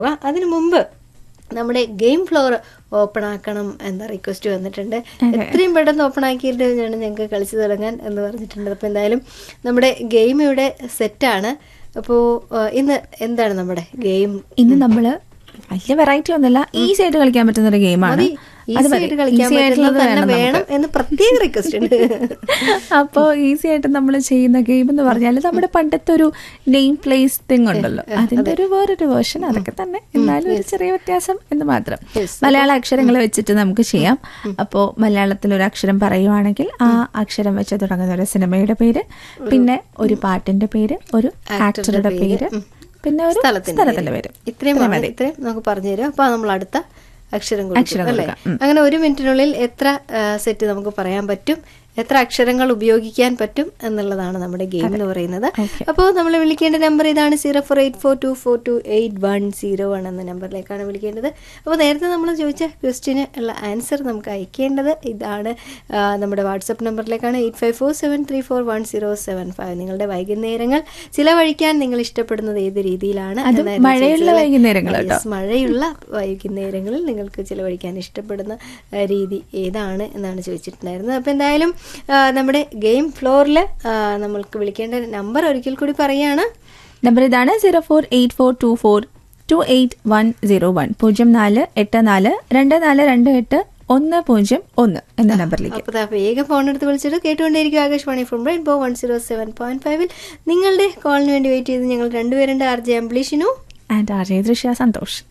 പോകാം അതിനു മുമ്പ് നമ്മുടെ ഗെയിം ഫ്ലോർ ഓപ്പൺ ആക്കണം എന്ന റിക്വസ്റ്റ് വന്നിട്ടുണ്ട് എത്രയും പെട്ടെന്ന് ഓപ്പൺ ആക്കിയിട്ട് വേണം ഞങ്ങൾക്ക് കളിച്ചു തുടങ്ങാൻ എന്ന് പറഞ്ഞിട്ടുണ്ട് അപ്പോൾ എന്തായാലും നമ്മുടെ ഗെയിം ഇവിടെ സെറ്റാണ് അപ്പോൾ ഇന്ന് എന്താണ് നമ്മുടെ ഗെയിം ഇന്ന് നമ്മള് വലിയ വെറൈറ്റി ഒന്നുമല്ല ഈസി ആയിട്ട് കളിക്കാൻ പറ്റുന്ന ഒരു ഗെയിമാണ് ഈസി ആയിട്ട് കളിക്കാൻ പറ്റുന്നത് തന്നെ വേണം എന്ന് പ്രത്യേക റിക്വസ്റ്റ് ഉണ്ട് അപ്പോൾ ഈസി ആയിട്ട് നമ്മൾ ചെയ്യുന്ന ഗെയിം എന്ന് പറഞ്ഞാൽ നമ്മുടെ പണ്ടത്തെ ഒരു നെയിം പ്ലേസ് തിങ് ഉണ്ടല്ലോ അതിന്റെ ഒരു വേറൊരു വേർഷൻ അതൊക്കെ തന്നെ എന്നാലും ഒരു ചെറിയ വ്യത്യാസം എന്ന് മാത്രം മലയാള അക്ഷരങ്ങൾ വെച്ചിട്ട് നമുക്ക് ചെയ്യാം അപ്പോൾ മലയാളത്തിൽ ഒരു അക്ഷരം പറയുവാണെങ്കിൽ ആ അക്ഷരം വെച്ച് തുടങ്ങുന്ന ഒരു സിനിമയുടെ പേര് പിന്നെ ഒരു പാട്ടിന്റെ പേര് ഒരു ആക്ടറുടെ പേര് പിന്നെ ഒരു സ്ഥലത്തിന്റെ പേര് ഇത്രയും മതി ഇത്രയും നമുക്ക് പറഞ്ഞു തരും അപ്പൊ നമ്മൾ അടുത്ത അക്ഷരം കൊടുക്കും അക്ഷരം അല്ലേ കൊടുക്കാം. അങ്ങനെ ഒരു മിനിറ്റിനുള്ളിൽ എത്ര സെറ്റ് നമുക്ക് പറയാൻ പറ്റും എത്ര അക്ഷരങ്ങൾ ഉപയോഗിക്കാൻ പറ്റും എന്നുള്ളതാണ് നമ്മുടെ ഗെയിം എന്ന് പറയുന്നത് അപ്പോൾ നമ്മൾ വിളിക്കേണ്ട നമ്പർ ഇതാണ് zero four eight four two four two eight one zero one എന്ന നമ്പറിലേക്കാണ് വിളിക്കേണ്ടത് അപ്പോൾ നേരത്തെ നമ്മൾ ചോദിച്ച ക്വസ്റ്റിന് ഉള്ള ആൻസർ നമുക്ക് അയക്കേണ്ടത് ഇതാണ് ആ, നമ്മുടെ വാട്സപ്പ് നമ്പറിലേക്കാണ് eight five four seven three four one zero seven five നിങ്ങളുടെ വൈകുന്നേരങ്ങൾ ചിലവഴിക്കാൻ നിങ്ങൾ ഇഷ്ടപ്പെടുന്നത് ഏത് രീതിയിലാണ് അതും എന്നായിരുന്നു മഴയുള്ള ചോദിച്ചത് അല്ലേ? വൈകുന്നേരങ്ങൾ കേട്ടോ. Yes, മഴയുള്ള വൈകുന്നേരങ്ങളിൽ നിങ്ങൾക്ക് ചിലവഴിക്കാൻ ഇഷ്ടപ്പെടുന്ന ആ, രീതി ഏതാണ് എന്നാണ് ചോദിച്ചിട്ടുണ്ടായിരുന്നത് അപ്പോൾ എന്തായാലും ആ, നമ്മുടെ ഗെയിം ഫ്ലോറിൽ നമ്മൾക്ക് വിളിക്കേണ്ട നമ്പർ ഒരിക്കൽ കൂടി പറയാണ് നമ്പർ ഇതാണ് zero four eight four two four two eight one zero one പൂജ്യം നാല് എട്ട് നാല് രണ്ട് നാല് രണ്ട് എട്ട് ഒന്ന് പൂജ്യം ഒന്ന് എന്ന നമ്പറിലേക്ക് അപ്പോൾ ദാ വേഗം ഫോൺ എടുത്ത് വിളിച്ചിട്ട് കേട്ടുകൊണ്ടേയിരിക്കും Akashvani from rainbow one zero seven point ഫൈവിൽ നിങ്ങളുടെ കോളിന് വേണ്ടി വെയിറ്റ് ചെയ്ത് ഞങ്ങൾ രണ്ടുപേരുണ്ട് ആർ ജെ അംബ്ലീഷിനു and R J Drishya Santhosh